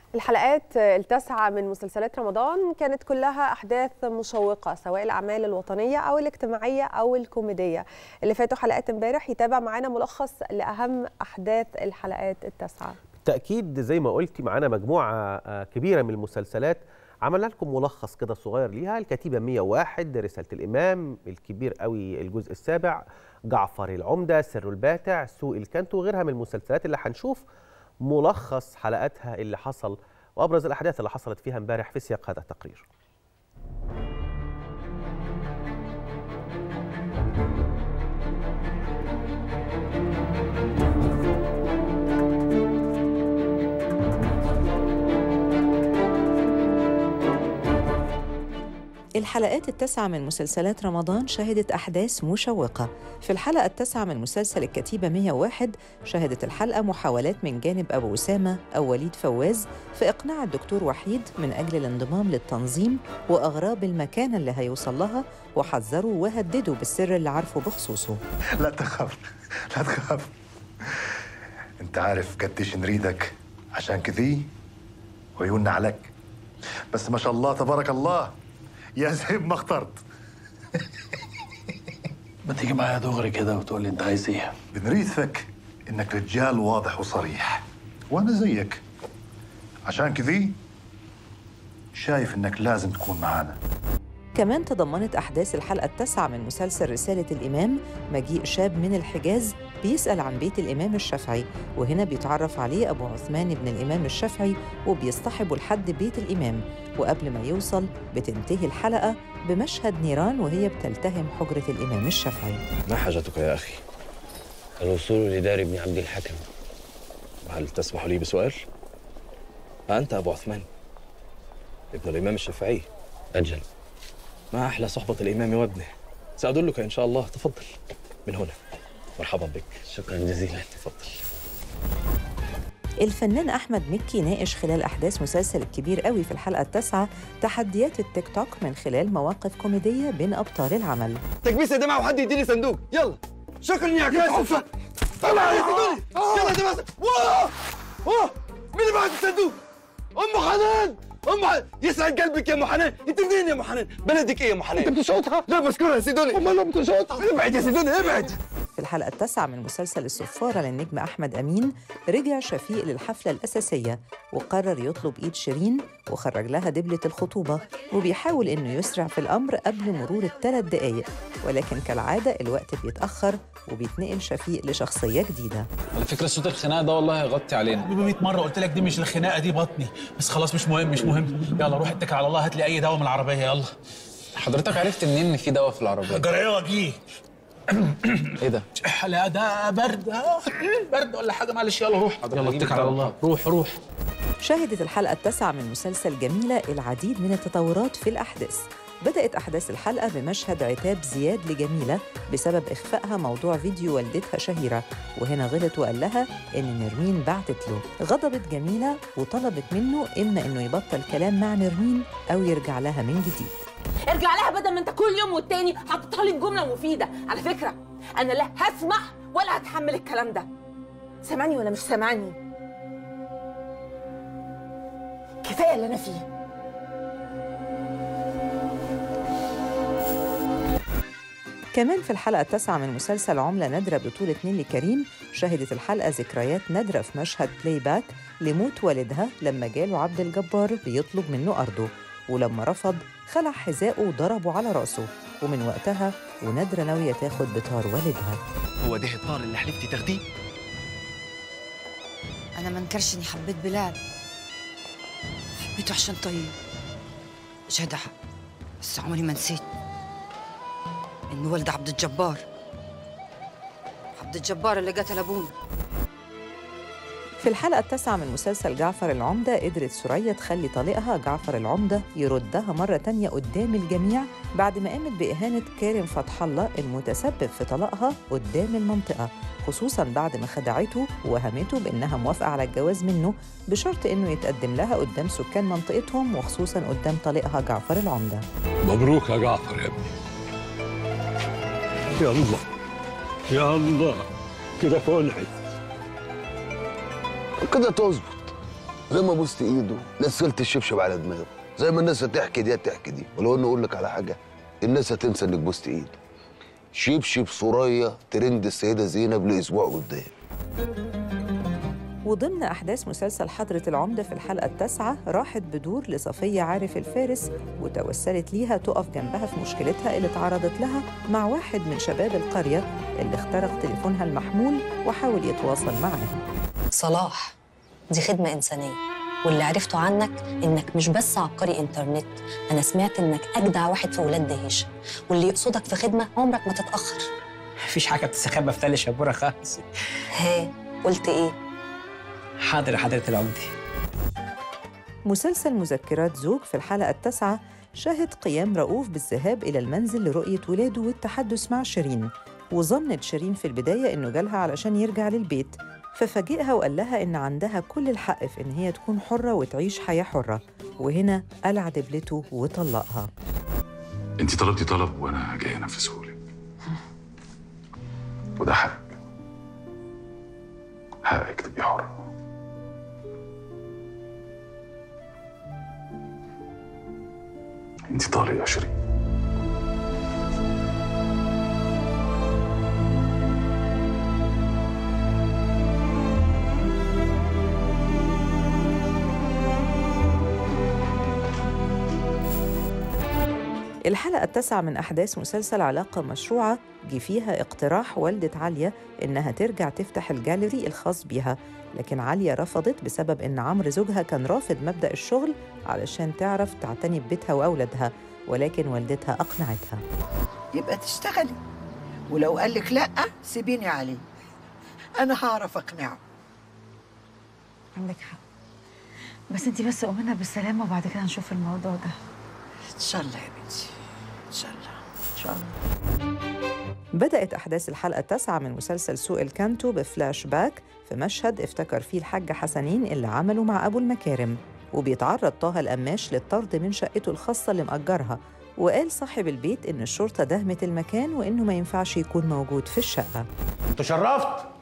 الحلقات التاسعة من مسلسلات رمضان كانت كلها أحداث مشوقة سواء الأعمال الوطنية أو الاجتماعية أو الكوميدية اللي فاتوا حلقات امبارح يتابع معانا ملخص لأهم أحداث الحلقات التاسعة بالتاكيد زي ما قلتي معانا مجموعه آه، كبيره من المسلسلات عملنا لكم ملخص كده صغير ليها الكتيبه 101 رساله الامام الكبير قوي الجزء السابع جعفر العمده سر الباتع سوق الكنت وغيرها من المسلسلات اللي هنشوف ملخص حلقاتها اللي حصل وابرز الاحداث اللي حصلت فيها امبارح في سياق هذا التقرير الحلقات التاسعة من مسلسلات رمضان شهدت أحداث مشوقة في الحلقة التاسعة من مسلسل الكتيبة 101 شهدت الحلقة محاولات من جانب أبو أسامة أو وليد فواز في إقناع الدكتور وحيد من أجل الانضمام للتنظيم وأغراب المكانة اللي هيوصل لها وحذروا وهددوا بالسر اللي عارفه بخصوصه لا تخاف لا تخاف انت عارف قديش نريدك عشان كذي عيوننا عليك بس ما شاء الله تبارك الله يا زي ما اخترت ما تيجي معايا دغري كده وتقول لي انت عايز ايه بنريد فيك انك رجال واضح وصريح وانا زيك عشان كذي شايف انك لازم تكون معانا كمان تضمنت أحداث الحلقة التاسعة من مسلسل رسالة الإمام مجيء شاب من الحجاز بيسأل عن بيت الإمام الشافعي وهنا بيتعرف عليه أبو عثمان بن الإمام الشافعي وبيصطحبه لحد بيت الإمام وقبل ما يوصل بتنتهي الحلقة بمشهد نيران وهي بتلتهم حجرة الإمام الشافعي ما حاجتك يا أخي؟ الوصول لدار ابن عبد الحكم وهل تسمح لي بسؤال؟ أنت أبو عثمان ابن الإمام الشافعي أجل ما أحلى صحبة الإمام وابنه سأدلك إن شاء الله تفضل من هنا مرحبا بك شكرا جزيلا تفضل الفنان أحمد مكي ناقش خلال أحداث مسلسل الكبير قوي في الحلقة التاسعة تحديات التيك توك من خلال مواقف كوميدية بين أبطال العمل تكبيس يا جماعه وحد يديني صندوق يلا شكرا يا كاسف طلع يا سيدوني يلا يا جماعه واه واه مين اللي بعت الصندوق ام حنان ام حنان يسعد قلبك يا ام حنان انت منين يا ام حنان بلدك ايه يا ام حنان انت بتشوطها لا بشكرها يا سيدوني امال لو بتشوطها ابعد يا سيدوني ابعد في الحلقة التاسعة من مسلسل الصفارة للنجم أحمد أمين رجع شفيق للحفلة الأساسية وقرر يطلب إيد شيرين وخرج لها دبلة الخطوبة وبيحاول إنه يسرع في الأمر قبل مرور الثلاث دقايق ولكن كالعادة الوقت بيتأخر وبيتنقل شفيق لشخصية جديدة على فكره صوت الخناقه ده والله هيغطي علينا 100 مره قلت لك دي مش الخناقه دي بطني بس خلاص مش مهم مش مهم يلا روح اتكل على الله هات لي اي دواء من العربيه يلا حضرتك عرفت منين ان في دواء في العربيه جريه واجيه ايه ده لا ده برد آه، برد ولا حاجه معلش يلا روح يلا اتكل على الله روح روح شهدت الحلقة التاسعة من مسلسل جميلة العديد من التطورات في الأحداث بدأت أحداث الحلقة بمشهد عتاب زياد لجميلة بسبب إخفائها موضوع فيديو والدتها شهيرة وهنا غلط وقال لها إن نرمين بعتت له غضبت جميلة وطلبت منه إما إنه يبطل كلام مع نرمين أو يرجع لها من جديد ارجع لها بدل ما انت كل يوم والتاني حاططها لي جمله مفيده على فكره انا لا هسمح ولا هتحمل الكلام ده سامعني ولا مش سامعني كفايه اللي انا فيه كمان في الحلقة التاسعة من مسلسل عملة نادرة بطولة نيلي كريم شهدت الحلقة ذكريات نادرة في مشهد بلاي باك لموت والدها لما جاله عبد الجبار بيطلب منه أرضه ولما رفض خلع حذائه وضربه على راسه ومن وقتها ونادرة ناوية تاخد بطار والدها هو ده الطار اللي حلفتي تاخديه أنا ما انكرش إني حبيت بلال حبيته عشان طيب جدع بس عمري ما نسيت إنه ولد عبد الجبار عبد الجبار اللي قتل أبونا في الحلقة التاسعة من مسلسل جعفر العمدة قدرت سوريا تخلي طليقها جعفر العمدة يردها مرة تانية قدام الجميع بعد ما قامت بإهانة كارم فتح الله المتسبب في طلاقها قدام المنطقة خصوصا بعد ما خدعته ووهمته بإنها موافقة على الجواز منه بشرط إنه يتقدم لها قدام سكان منطقتهم وخصوصا قدام طليقها جعفر العمدة مبروك يا جعفر يا ابني يا الله يا الله كده فلحت كده تظبط زي ما بوست ايده نزلت الشبشب على دماغه زي ما الناس هتحكي دي هتحكي دي ولو اني اقول لك على حاجه الناس هتنسى انك بوست ايده شبشب سوريا ترند السيده زينب لاسبوع قدام وضمن أحداث مسلسل حضرة العمدة في الحلقة التاسعة راحت بدور لصفية عارف الفارس وتوسلت ليها تقف جنبها في مشكلتها اللي اتعرضت لها مع واحد من شباب القرية اللي اخترق تليفونها المحمول وحاول يتواصل معاها صلاح دي خدمة إنسانية واللي عرفته عنك إنك مش بس عبقري إنترنت أنا سمعت إنك أجدع واحد في ولاد دهيشة واللي يقصدك في خدمة عمرك ما تتأخر مفيش حاجة بتستخبى في تل شبورة خالص ها قلت إيه؟ حاضر يا حضرة العمدة مسلسل مذكرات زوج في الحلقة التاسعة شهد قيام رؤوف بالذهاب إلى المنزل لرؤية ولاده والتحدث مع شيرين وظنت شيرين في البداية إنه جالها علشان يرجع للبيت ففاجئها وقال لها إن عندها كل الحق في إن هي تكون حرة وتعيش حياة حرة وهنا قلع دبلته وطلقها انت طلبتي طلب وانا جاي انفذه لك وده حق حقك تبقي حرة انت طالق يا شيرين الحلقة التاسعة من أحداث مسلسل علاقة مشروعة جه فيها اقتراح والدة عالية إنها ترجع تفتح الجاليري الخاص بيها لكن عالية رفضت بسبب إن عمرو زوجها كان رافض مبدأ الشغل علشان تعرف تعتني ببيتها وأولادها ولكن والدتها أقنعتها يبقى تشتغلي ولو قال لك لا سيبيني عليه انا هعرف اقنعه عندك حق بس انت بس قومنا بالسلامه وبعد كده نشوف الموضوع ده ان شاء الله يا بنتي ان شاء الله ان شاء الله بدأت أحداث الحلقة التاسعة من مسلسل سوق الكانتو بفلاش باك في مشهد افتكر فيه الحاج حسنين اللي عمله مع أبو المكارم وبيتعرض طه القماش للطرد من شقته الخاصة اللي مأجرها وقال صاحب البيت إن الشرطة دهمت المكان وإنه ما ينفعش يكون موجود في الشقة تشرفت